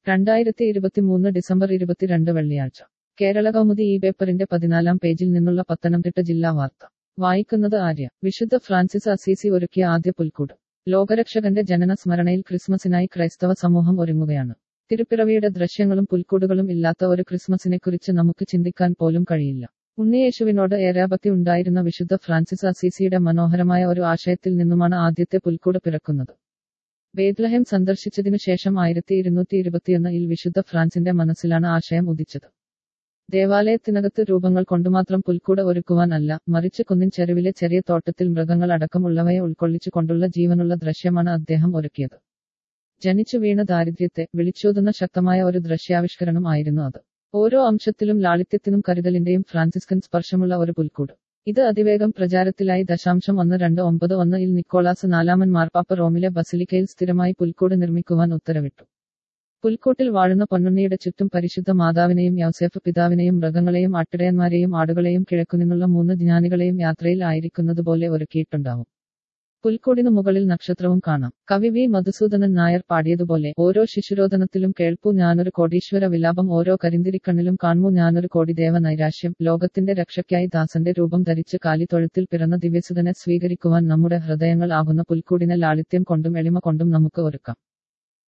രണ്ടായിരത്തി ഇരുപത്തിമൂന്ന് ഡിസംബർ ഇരുപത്തിരണ്ട് വെള്ളിയാഴ്ച കേരള കൗമുദി ഈ പേപ്പറിന്റെ പതിനാലാം പേജിൽ നിന്നുള്ള പത്തനംതിട്ട ജില്ലാ വാർത്ത വായിക്കുന്നത് ആര്യ വിശുദ്ധ ഫ്രാൻസിസ് അസീസി ഒരുക്കിയ ആദ്യ പുൽക്കൂട് ലോകരക്ഷകന്റെ ജനന സ്മരണയിൽ ക്രിസ്മസിനായി ക്രൈസ്തവ സമൂഹം ഒരുങ്ങുകയാണ് തിരുപ്പിറവിയുടെ ദൃശ്യങ്ങളും പുൽക്കൂടുകളും ഇല്ലാത്ത ഒരു ക്രിസ്മസിനെക്കുറിച്ച് നമുക്ക് ചിന്തിക്കാൻ പോലും കഴിയില്ല ഉണ്ണിയേശുവിനോട് ഏരാഭക്തി ഉണ്ടായിരുന്ന വിശുദ്ധ ഫ്രാൻസിസ് അസീസിയുടെ മനോഹരമായ ഒരു ആശയത്തിൽ നിന്നുമാണ് ആദ്യത്തെ പുൽക്കൂട് പിറക്കുന്നത് ബേദ്ലഹേം സന്ദർശിച്ചതിനു ശേഷം ആയിരത്തി ഇരുന്നൂറ്റി ഇരുപത്തിയൊന്ന് ഇൽ വിശുദ്ധ ഫ്രാൻസിന്റെ മനസ്സിലാണ് ആശയം ഉദിച്ചത് ദേവാലയത്തിനകത്ത് രൂപങ്ങൾ കൊണ്ടുമാത്രം പുൽക്കൂട് ഒരുക്കുവാൻ അല്ല മറിച്ച് കുന്നിൻ ചെരുവിലെ ചെറിയ തോട്ടത്തിൽ മൃഗങ്ങൾ അടക്കമുള്ളവയെ ഉൾക്കൊള്ളിച്ചു കൊണ്ടുള്ള ജീവനുള്ള ദൃശ്യമാണ് അദ്ദേഹം ഒരുക്കിയത് ജനിച്ചു വീണ ദാരിദ്ര്യത്തെ വിളിച്ചോതുന്ന ശക്തമായ ഒരു ദൃശ്യാവിഷ്കരണം ആയിരുന്നു അത് ഓരോ അംശത്തിലും ലാളിത്യത്തിനും കരുതലിന്റെയും ഫ്രാൻസിസ്കൻ സ്പർശമുള്ള ഒരു പുൽക്കൂട് ഇത് അതിവേഗം പ്രചാരത്തിലായി ദശാംശം ഒന്ന് രണ്ട് ഒമ്പത് ഒന്ന് ഇൽ നിക്കോളാസ് നാലാമൻ മാർപ്പാപ്പ റോമിലെ ബസിലിക്കയിൽ സ്ഥിരമായി പുൽക്കൂട് നിർമ്മിക്കുവാൻ ഉത്തരവിട്ടു പുൽക്കൂട്ടിൽ വാഴുന്ന പൊന്നുണ്ണിയുടെ ചുറ്റും പരിശുദ്ധ മാതാവിനെയും യൗസേഫ് പിതാവിനെയും മൃഗങ്ങളെയും ആട്ടിടയന്മാരെയും ആടുകളെയും കിഴക്കുനിന്നുള്ള മൂന്ന് ജ്ഞാനികളെയും യാത്രയിൽ ആയിരിക്കുന്നതുപോലെ ഒരുക്കിയിട്ടുണ്ടാവും പുൽക്കൂടിനു മുകളിൽ നക്ഷത്രവും കാണാം കവി വി മധുസൂദനൻ നായർ പാടിയതുപോലെ ഓരോ ശിശുരോധനത്തിലും കേൾപ്പു ഞാനൊരു കോടീശ്വര വിലാപം ഓരോ കരിന്തിരിക്കണ്ണിലും കാണുമു ഞാനൊരു കോടി ദേവ നൈരാശ്യം ലോകത്തിന്റെ രക്ഷയ്ക്കായി ദാസന്റെ രൂപം ധരിച്ച് കാലിത്തൊഴുത്തിൽ പിറന്ന ദിവ്യസുതനെ സ്വീകരിക്കുവാൻ നമ്മുടെ ഹൃദയങ്ങൾ ആകുന്ന പുൽക്കൂടിനെ ലാളിത്യം കൊണ്ടും എളിമ കൊണ്ടും നമുക്ക് ഒരുക്കാം